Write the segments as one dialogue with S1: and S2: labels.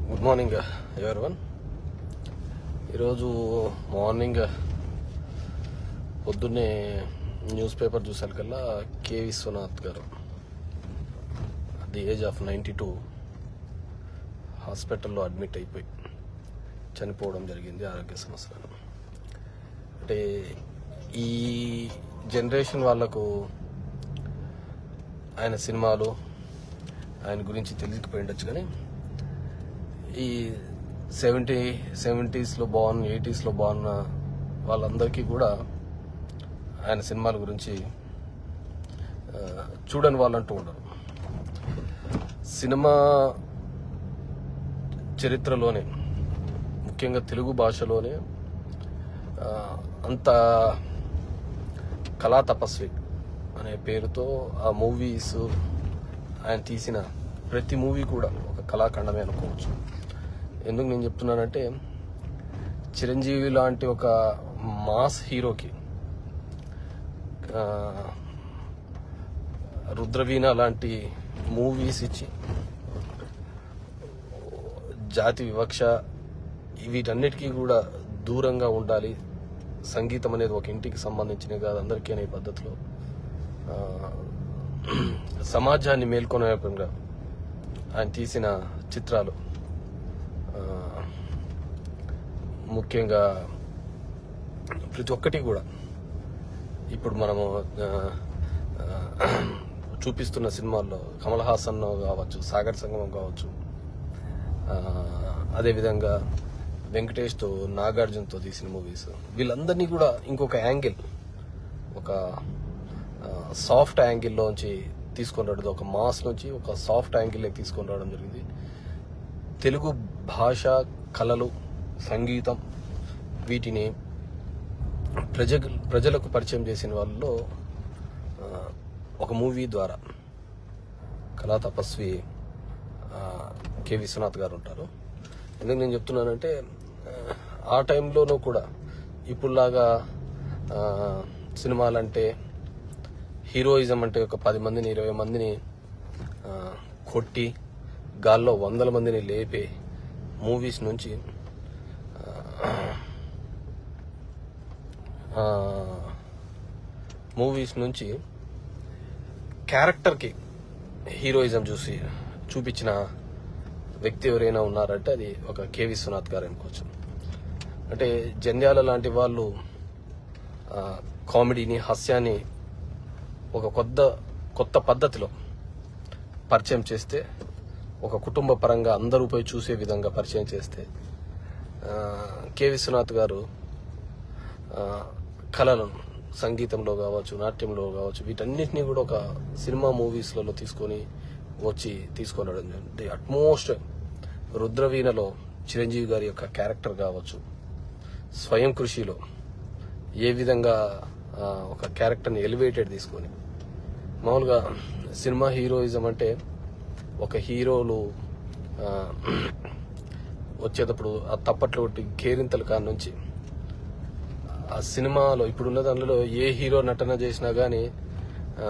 S1: good morning everyone ఈరోజు morning పొద్దున్నే newspaper చూసాకల్లా K Viswanath garu at the age of ninety two హాస్పిటల్లో admit అయిపోయి చనిపోవడం జరిగింది ఆరోగ్య సమస్యలను అంటే ఈ జనరేషన్ వాళ్ళకు ఆయన సినిమాలు ఆయన గురించి తెలియకపోయి ఉండొచ్చు కానీ ఈ సెవెంటీ సెవెంటీస్లో బాగున్న ఎయిటీస్లో బాగున్న వాళ్ళందరికీ కూడా ఆయన సినిమాల గురించి ఆ, చూడని వాళ్ళంటూ ఉండరు సినిమా చరిత్రలోనే ముఖ్యంగా తెలుగు భాషలోనే ఆ, అంత కళా తపస్వి అనే పేరుతో ఆ మూవీస్ ఆయన తీసిన ప్రతి మూవీ కూడా ఒక కళాఖండమే అనుకోవచ్చు ఎందుకు నేను చెప్తున్నానంటే చిరంజీవి లాంటి ఒక మాస్ హీరోకి ఆ, రుద్రవీణ లాంటి మూవీస్ ఇచ్చి జాతి వివక్ష వీటన్నిటికీ కూడా దూరంగా ఉండాలి సంగీతం అనేది ఒక ఇంటికి సంబంధించిన కాదు అందరికీ అనే పద్ధతిలో ఆ, సమాజాన్ని మేల్కొనే రకంగా ఆయన తీసిన చిత్రాలు ఆ, ముఖ్యంగా ప్రతి ఒక్కటి కూడా ఇప్పుడు మనము ఆ, ఆ, చూపిస్తున్న సినిమాల్లో కమల్ హాసన్ కావచ్చు సాగర్ సంగమం కావచ్చు ఆ, అదేవిధంగా వెంకటేష్తో నాగార్జునతో తీసిన మూవీస్ వీళ్ళందరినీ కూడా ఇంకొక యాంగిల్ ఒక సాఫ్ట్ యాంగిల్లోంచి తీసుకొని రావడం ఒక మాస్ నుంచి ఒక సాఫ్ట్ యాంగిల్లోకి తీసుకొని రావడం జరిగింది తెలుగు భాష కళలు సంగీతం వీటిని ప్రజ ప్రజలకు పరిచయం చేసిన వాళ్ళలో ఆ, ఒక మూవీ ద్వారా కళా తపస్వి ఆ, కె విశ్వనాథ్ గారు ఉంటారు ఎందుకు నేను చెప్తున్నానంటే ఆ, ఆ టైంలోనూ కూడా ఇప్పుడులాగా ఆ, సినిమాలంటే హీరోయిజం అంటే ఒక పది మందిని ఇరవై మందిని ఆ, కొట్టి గాల్లో వందల మందిని లేపే మూవీస్ నుంచి మూవీస్ నుంచి క్యారెక్టర్కి హీరోయిజం చూసి చూపించిన వ్యక్తి ఎవరైనా ఉన్నారంటే అది ఒక కె విశ్వనాథ్ గారు అనుకోవచ్చు అంటే జంధ్యాల లాంటి వాళ్ళు ఆ, కామెడీని హాస్యాన్ని ఒక కొత్త కొత్త పద్ధతిలో పరిచయం చేస్తే ఒక కుటుంబ పరంగా అందరూ పోయి చూసే విధంగా పరిచయం చేస్తే ఆ, కె విశ్వనాథ్ గారు ఆ, కళలను సంగీతంలో కావచ్చు నాట్యంలో కావచ్చు వీటన్నిటిని కూడా ఒక సినిమా మూవీస్లలో తీసుకొని వచ్చి తీసుకొని రావడం జరిగింది అట్మోస్ట్ రుద్రవీణలో చిరంజీవి గారి యొక్క క్యారెక్టర్ కావచ్చు స్వయం కృషిలో ఏ విధంగా ఆ, ఒక క్యారెక్టర్ని ఎలివేటెడ్ తీసుకొని మామూలుగా సినిమా హీరోయిజం అంటే ఒక హీరోలు ఆ, వచ్చేటప్పుడు ఆ తప్పట్లు కొట్టి కేరింతల కాడ నుంచి ఆ సినిమాలో ఇప్పుడున్న దానిలో ఏ హీరో నటన చేసినా గానీ ఆ,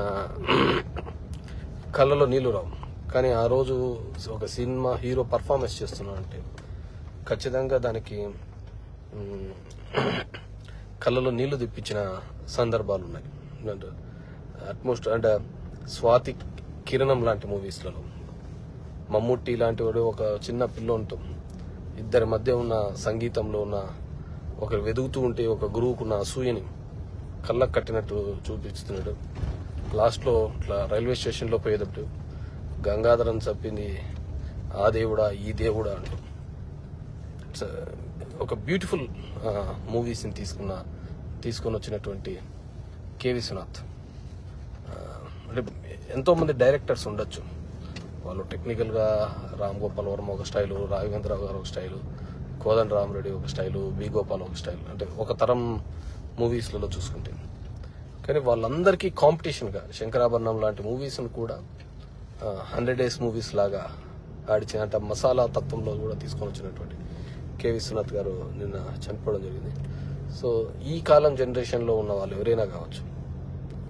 S1: కళ్ళలో నీళ్లు రావు కానీ ఆ రోజు ఒక సినిమా హీరో పర్ఫార్మెన్స్ చేస్తున్నాడంటే ఖచ్చితంగా దానికి మ్, కళ్ళలో నీళ్లు తెప్పించిన సందర్భాలు ఉన్నాయి అంటే అట్మోస్ట్ అంటే స్వాతి కిరణం లాంటి మూవీస్లలో మమ్ముట్టి లాంటి వాడు ఒక చిన్న పిల్లోనితో ఇద్దరి మధ్య ఉన్న సంగీతంలో ఉన్న ఒకరు వెదుగుతూ ఉంటే ఒక గురువుకున్న అసూయని కళ్ళకు కట్టినట్టు చూపిస్తున్నాడు లాస్ట్లో ఇట్లా రైల్వే స్టేషన్లో పోయేటప్పుడు గంగాధరం చెప్పింది ఆ దేవుడా ఈ దేవుడా అంటూ ఇట్స్ ఒక బ్యూటిఫుల్ మూవీస్ని తీసుకున్న తీసుకొని వచ్చినటువంటి కె విశ్వనాథ్ ఆ, అంటే ఎంతో మంది డైరెక్టర్స్ ఉండొచ్చు వాళ్ళు టెక్నికల్ గా రామ్ గోపాల్ వర్మ ఒక స్టైలు రాఘవేంద్రరావు గారు ఒక స్టైలు కోదండ రామరెడ్డి ఒక స్టైలు బి గోపాల్ ఒక స్టైల్ అంటే ఒక తరం మూవీస్లలో చూసుకుంటే కానీ వాళ్ళందరికీ కాంపిటీషన్ గా శంకరాభరణం లాంటి మూవీస్ కూడా హండ్రెడ్ డేస్ మూవీస్ లాగా ఆడిచిన అంటే మసాలా తత్వంలో కూడా తీసుకొని వచ్చినటువంటి కె విశ్వనాథ్ గారు నిన్న చనిపోవడం జరిగింది సో ఈ కాలం జనరేషన్లో ఉన్న వాళ్ళు ఎవరైనా కావచ్చు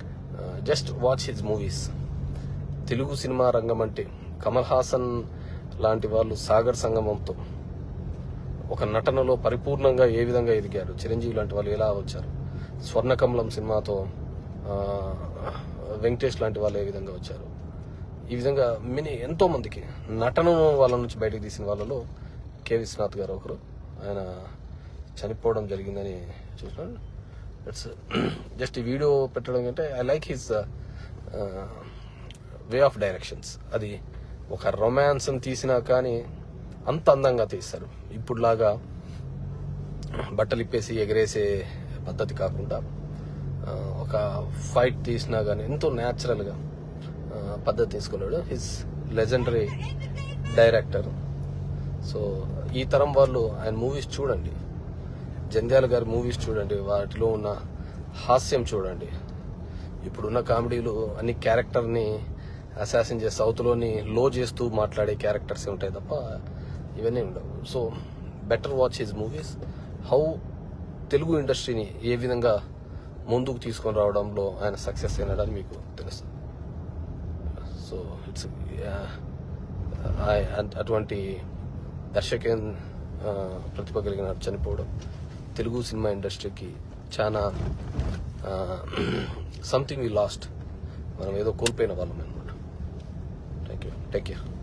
S1: just watch his movies Telugu సినిమా రంగం అంటే కమల్ హాసన్ లాంటి వాళ్ళు సాగర్ సంగమంతో ఒక నటనలో పరిపూర్ణంగా ఏ విధంగా ఎదిగారు చిరంజీవి లాంటి వాళ్ళు ఎలా వచ్చారు స్వర్ణకమలం సినిమాతో ఆ, వెంకటేష్ లాంటి వాళ్ళు ఏ విధంగా వచ్చారు ఈ విధంగా మిని ఎంతో మందికి నటనను వాళ్ళ నుంచి బయటకు తీసిన వాళ్ళలో కె విశ్వనాథ్ గారు ఒకరు ఆయన చనిపోవడం జరిగిందని చూసినాను ఇట్స్ జస్ట్ ఈ వీడియో పెట్టడం కంటే I like his way of directions అది ఒక రొమాన్స్ తీసినా కానీ అంత అందంగా తీస్తారు ఇప్పుడులాగా బట్టలు ఇప్పేసి ఎగరేసే పద్ధతి కాకుండా ఆ, ఒక ఫైట్ తీసినా కానీ ఎంతో న్యాచురల్గా పద్ధతి తీసుకున్నాడు హిస్ లెజెండరీ డైరెక్టర్ సో ఈ తరం వాళ్ళు ఆయన మూవీస్ చూడండి జంధ్యాల గారి మూవీస్ చూడండి వాటిలో ఉన్న హాస్యం చూడండి ఇప్పుడున్న కామెడీలు అన్ని క్యారెక్టర్ని అసాసిన్ చేసి సౌత్లోని లో చేస్తూ మాట్లాడే క్యారెక్టర్స్ ఉంటాయి తప్ప ఇవన్నీ ఉండవు so better watch his movies how Telugu ఇండస్ట్రీని ఏ విధంగా ముందుకు తీసుకొని రావడంలో ఆయన సక్సెస్ అయినాడని మీకు తెలుస్తుంది సో ఇట్స్ అటువంటి దర్శక ప్రతిభ కలిగిన చనిపోవడం తెలుగు సినిమా ఇండస్ట్రీకి చాలా సంథింగ్ వి లాస్ట్ మనం ఏదో కోల్పోయిన వాళ్ళం అనమాట థ్యాంక్ యూ టేక్ కేర్